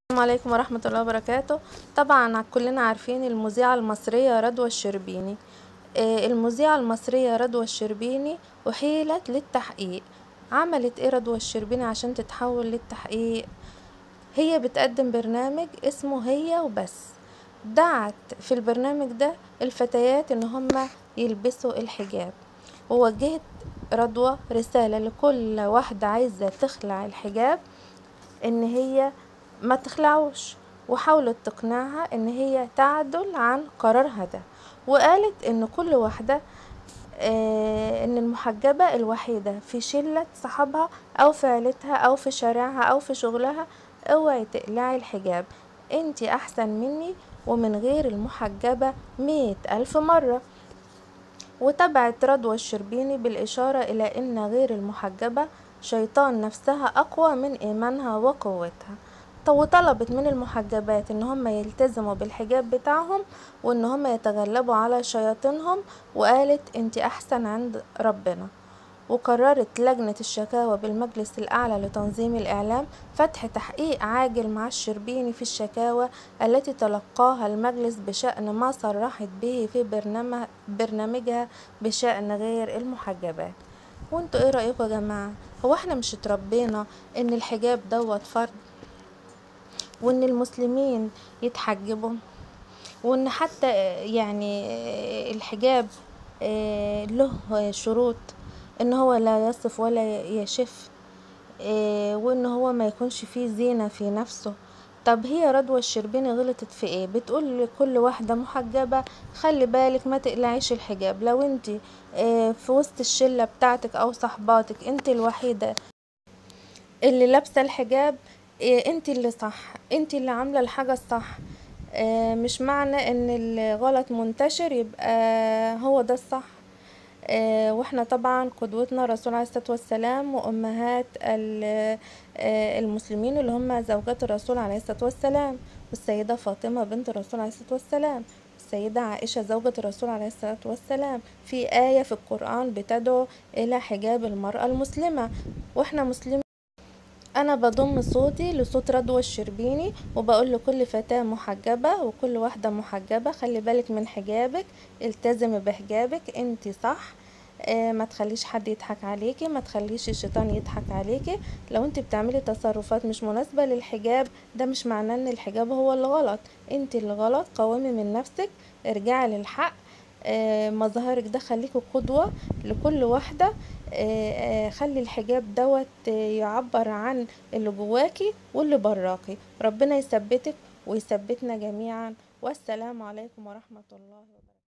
السلام عليكم ورحمة الله وبركاته طبعا كلنا عارفين المذيعة المصرية رضوى الشربيني آه، المذيعة المصرية رضوى الشربيني أحيلت للتحقيق عملت ايه رضوى الشربيني عشان تتحول للتحقيق هي بتقدم برنامج اسمه هي وبس دعت في البرنامج ده الفتيات ان هما يلبسوا الحجاب ووجهت رضوى رسالة لكل واحدة عايزة تخلع الحجاب ان هي ما تخلعوش وحاولت تقنعها ان هي تعدل عن قرارها ده وقالت ان كل واحدة آه ان المحجبة الوحيدة في شلة صحابها او في عيلتها او في شارعها او في شغلها اوعي تقلعي الحجاب انتي احسن مني ومن غير المحجبة مية الف مرة وتبعت رضوى الشربيني بالإشارة إلى أن غير المحجبة شيطان نفسها أقوى من إيمانها وقوتها وطلبت من المحجبات ان هم يلتزموا بالحجاب بتاعهم وان هم يتغلبوا على شياطينهم وقالت انت احسن عند ربنا وقررت لجنة الشكاوى بالمجلس الأعلى لتنظيم الإعلام فتح تحقيق عاجل مع الشربيني في الشكاوى التي تلقاها المجلس بشأن ما صرحت به في برنامج برنامجها بشأن غير المحجبات وانتوا ايه رأيكم يا جماعة هو احنا مش اتربينا ان الحجاب دوت فرض وان المسلمين يتحجبوا وان حتى يعني الحجاب له شروط ان هو لا يصف ولا يشف وان هو ما يكونش فيه زينة في نفسه طب هي رضوى الشربيني غلطت في ايه بتقول لكل واحدة محجبة خلي بالك ما تقلعيش الحجاب لو انت في وسط الشلة بتاعتك او صحباتك انت الوحيدة اللي لابسة الحجاب انت اللي صح انت اللي عاملة الحاجة الصح مش معنى ان الغلط منتشر يبقى هو ده الصح واحنا طبعا قدوتنا الرسول عليه الصلاة والسلام وامهات المسلمين اللي هم زوجات الرسول عليه الصلاة والسلام والسيدة فاطمة بنت الرسول عليه الصلاة والسلام السيدة عائشة زوجة الرسول عليه الصلاة والسلام في آية في القرآن بتدعو إلى حجاب المرأة المسلمة واحنا مسلمين انا بضم صوتي لصوت رضوى الشربيني وبقول لكل فتاة محجبة وكل واحدة محجبة خلي بالك من حجابك التزمي بحجابك انت صح آه ما تخليش حد يضحك عليكي ما تخليش الشيطان يضحك عليكي لو انت بتعملي تصرفات مش مناسبة للحجاب ده مش معناه ان الحجاب هو اللي غلط انت اللي غلط قومي من نفسك ارجعي للحق آه مظاهرك ده خليكي قدوة لكل واحدة آه آه خلي الحجاب دوت يعبر عن اللي جواكي واللي براكي ربنا يثبتك ويثبتنا جميعا والسلام عليكم ورحمة الله وبركاته